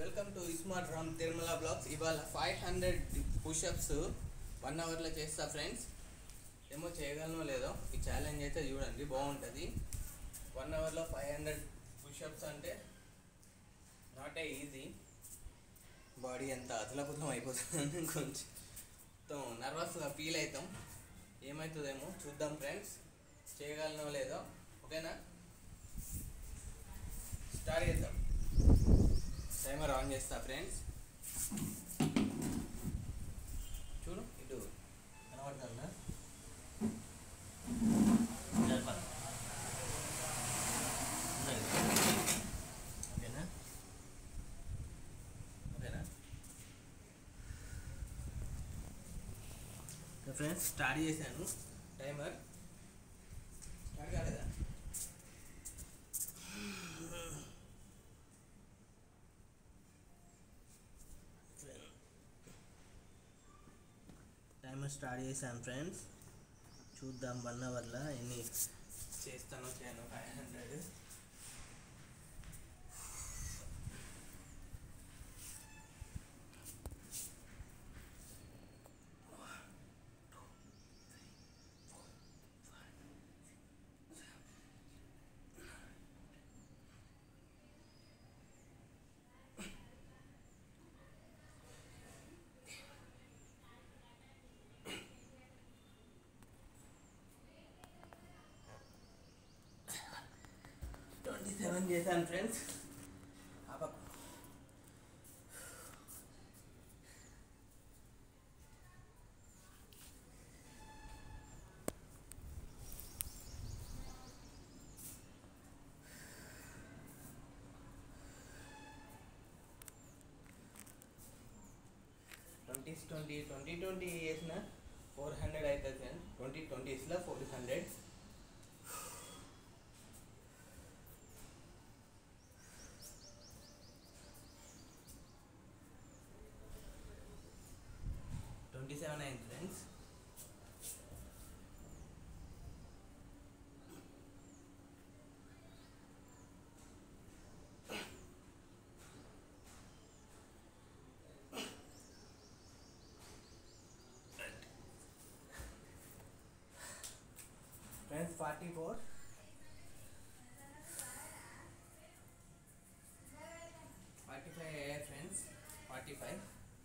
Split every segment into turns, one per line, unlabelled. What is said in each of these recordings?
Welcome to iSmart Ram Tirumala blogs ఇవాళ five hundred pushups one అవర్లో చేస్తా ఫ్రెండ్స్ ఏమో చేయగలనో లేదో ఈ ఛాలెంజ్ అయితే చూడండి బాగుంటుంది వన్ అవర్లో ఫైవ్ హండ్రెడ్ పుషప్స్ అంటే నాట్ ఏ ఈజీ బాడీ ఎంత అతలకుతలం అయిపోతుంది కొంచెం మొత్తం నర్వస్గా ఫీల్ అవుతాం ఏమవుతుందేమో చూద్దాం ఫ్రెండ్స్ చేయగలనో లేదో ఓకేనా స్టార్ట్ చేద్దాం టైమర్ ఆన్ చేస్తా ఫ్రెండ్స్ చూడు ఇటు కనబడుతుందా
జరపాలి ఉన్నది. ఓకేనా
ఓకేనా ఫ్రెండ్స్ స్టార్ట్ చేశాను టైమర్ స్టార్ట్ కాలేదా టైమర్ స్టార్ట్ చేశాను ఫ్రెండ్స్ చూద్దాం వన్ అవర్లో ఎన్ని చేస్తానో చేయను ఫైవ్ హండ్రెడ్ ట్వంటీ సెవెన్ చేశాను friends twenties twenty twenty twenty చేసిన ఫోర్ హండ్రెడ్ అవుతుంది ఫ్రెండ్స్ ట్వంటీ ట్వంటీస్లో ఫోర్ హండ్రెడ్ ట్వంటీ సెవెన్ అయింది friends friends forty four forty five అయ్యాయి ఫ్రెండ్స్ ఫార్టీ ఫైవ్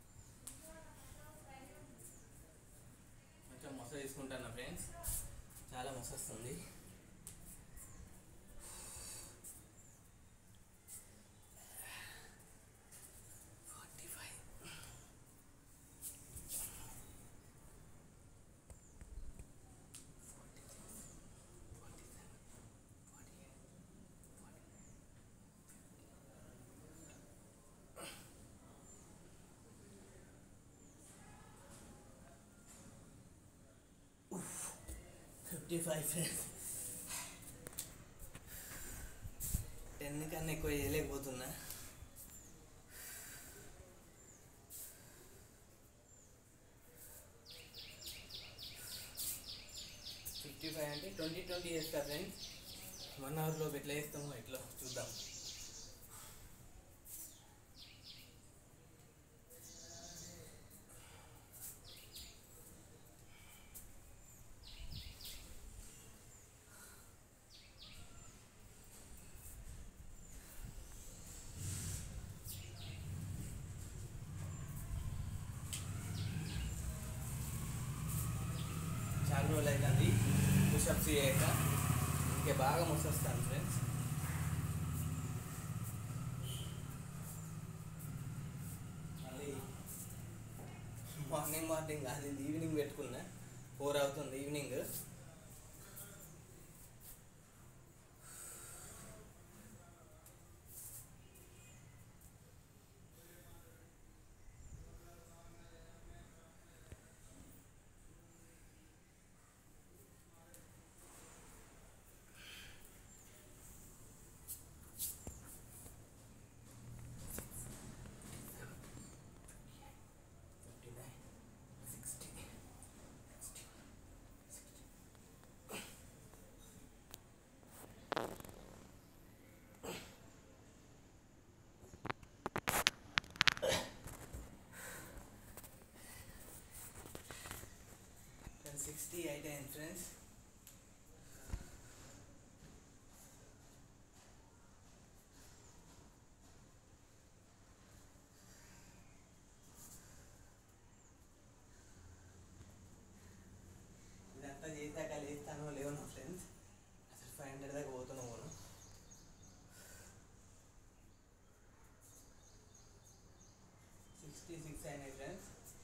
కొంచెం మొస తీసుకుంటాను ఫ్రెండ్స్ చాలా మొస వస్తుంది forty five fifty five friends ten కన్నా ఎక్కువ చేయలేకపోతున్నా ఫిఫ్టీ ఫైవ్ అంటే ట్వంటీ ట్వంటీ చేస్తా ఫ్రెండ్స్ వన్ అవర్లో ఎట్లా చేస్తామో ఎట్లా చూద్దాం చాలా రోజులు అవుతుంది పుషప్స్ చేయక ఇంకా బాగా మొసొస్తాను ఫ్రెండ్స్ మళ్ళీ మార్నింగ్ మార్నింగ్ కాదు ఇది ఈవినింగ్ పెట్టుకున్నా ఫోర్ అవుతుంది evening fifty nine sixty sixty eight అయింది ఫ్రెండ్స్ ఇదంతా చేశాక లేస్తానో లేవో నా ఫ్రెండ్స్ అసలు ఫైవ్ హండ్రెడ్ దాకా పోతున్నా పోను సిక్స్టీ సిక్స్ అయినాయి ఫ్రెండ్స్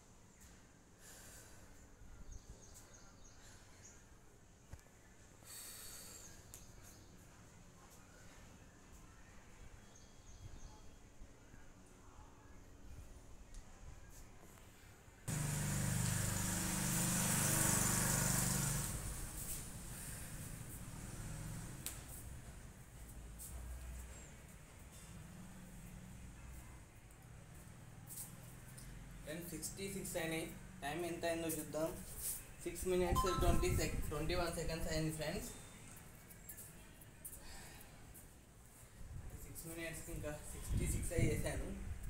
అండ్ సిక్స్టీ సిక్స్ అయినాయి టైం ఎంత అయిందో చూద్దాం six minutes twenty sec twenty one seconds అయింది ఫ్రెండ్స్ సిక్స్ మినిట్స్కి ఇంకా సిక్స్టీ సిక్స్ అయి చేశాను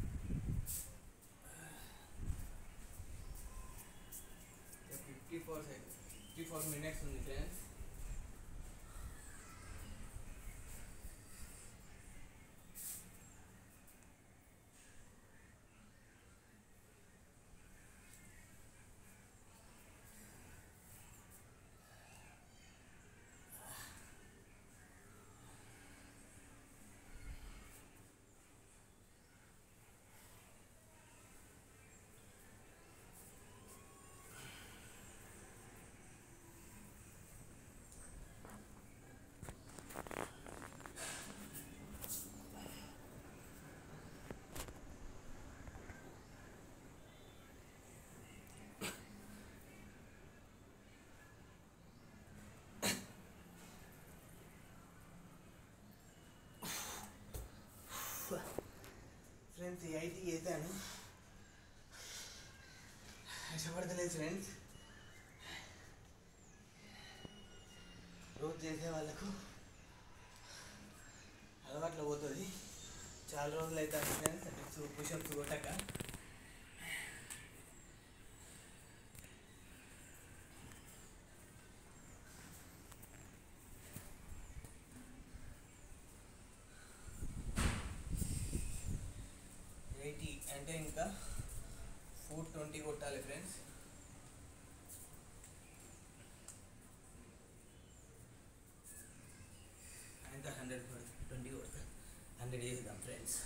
fifty four seconds fifty four minutes ఉంది ఫ్రెండ్స్ ఫ్రెండ్స్ ఈ ఐటీ చేశాను కష్టపడతలేదు ఫ్రెండ్స్ రోజు చేసే వాళ్ళకు అలవాట్లో పోతుంది చాలా రోజులు అవుతుంది ఫ్రెండ్స్ అంటే పుషప్స్ కొట్టక ఎయిటీ అంటే ఇంకా ఫోర్ ట్వంటీ కొట్టాలి ఫ్రెండ్స్ ఇంకా హండ్రెడ్ ట్వంటీ కొడతా హండ్రెడ్ చేద్దాం friends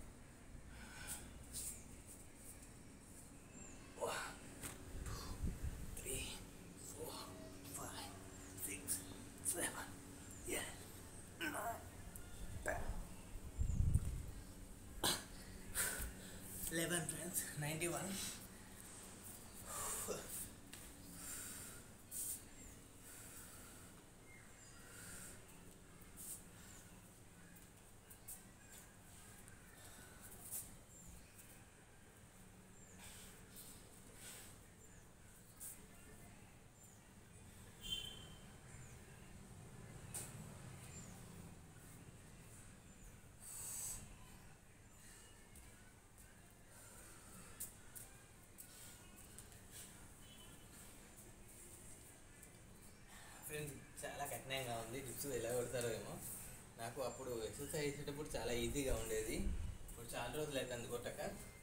three four five six seven eight nine ten eleven friends ninety one friends చాలా కఠినంగా ఉంది టిప్స్ ఎలా కొడతారో ఏమో నాకు అప్పుడు ఎక్సర్సైజ్ చేసేటప్పుడు చాలా ఈజీగా ఉండేది ఇప్పుడు చాలా రోజులు అయితే అందు కొట్టక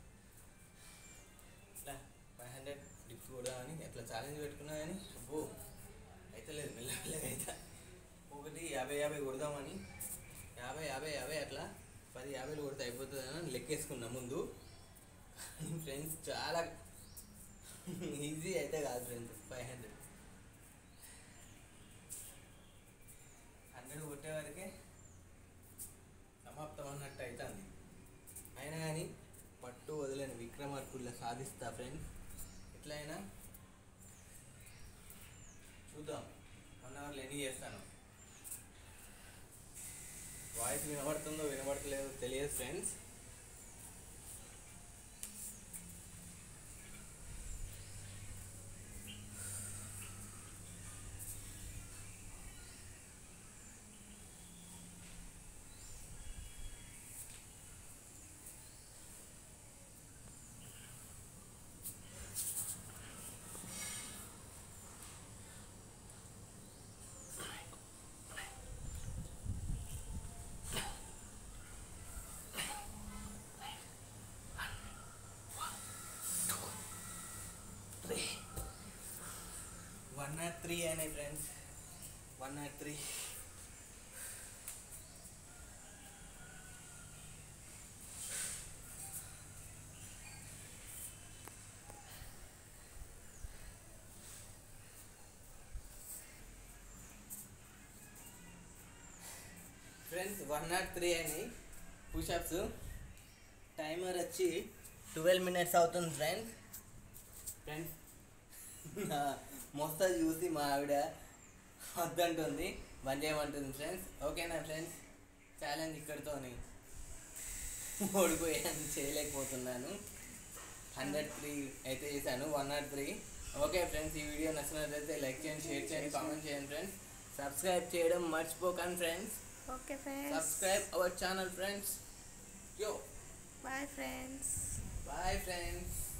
ఇట్లా ఫైవ్ హండ్రెడ్ డిప్స్ కొడదామని అట్లా ఛాలెంజ్ పెట్టుకున్నా కానీ అబ్బో అయితే లేదు మెల్లమెల్లగా అయితే ఒకటి యాభై యాభై కొడదామని యాభై యాభై యాభై అట్లా పది యాభైలు కొడితే అయిపోతుందని లెక్కేసుకున్నా ముందు ఫ్రెండ్స్ చాలా ఈజీ అయితే కాదు ఫ్రెండ్స్ ఫైవ్ హండ్రెడ్ హండ్రెడ్ కొట్టే వరకే సమాప్తం అన్నట్టు అవుతుంది అయినా కానీ పట్టు వదిలేని విక్రమార్కుల్లా సాధిస్తా ఫ్రెండ్ ఎట్లయినా చూద్దాం వన్ అవర్లో ఎన్ని చేస్తాను వాయిస్ వినబడుతుందో వినబడతలేదో తెలియదు ఫ్రెండ్స్ త్రీ అయినాయి friends one nought three friends one nought three అయినాయి పుషప్స్ టైమర్ వచ్చి ట్వెల్వ్ మినిట్స్ అవుతుంది ఫ్రెండ్స్ ఫ్రెండ్స్ మొత్తం చూసి మా ఆవిడ వద్దంటుంది బంద్ చేయమంటుంది ఫ్రెండ్స్ ఓకేనా ఫ్రెండ్స్ ఛాలెంజ్ ఇక్కడితోని ఓడిపోయాను చేయలేకపోతున్నాను హండ్రెడ్ త్రీ అయితే చేశాను one nought three okay friends ఈ వీడియో నచ్చినట్లయితే లైక్ చేయండి షేర్ చేయండి కామెంట్ చేయండి ఫ్రెండ్స్ సబ్స్క్రైబ్ చేయడం మర్చిపోకండి friends
okay friends
subscribe our channel friends yo
bye friends
bye friends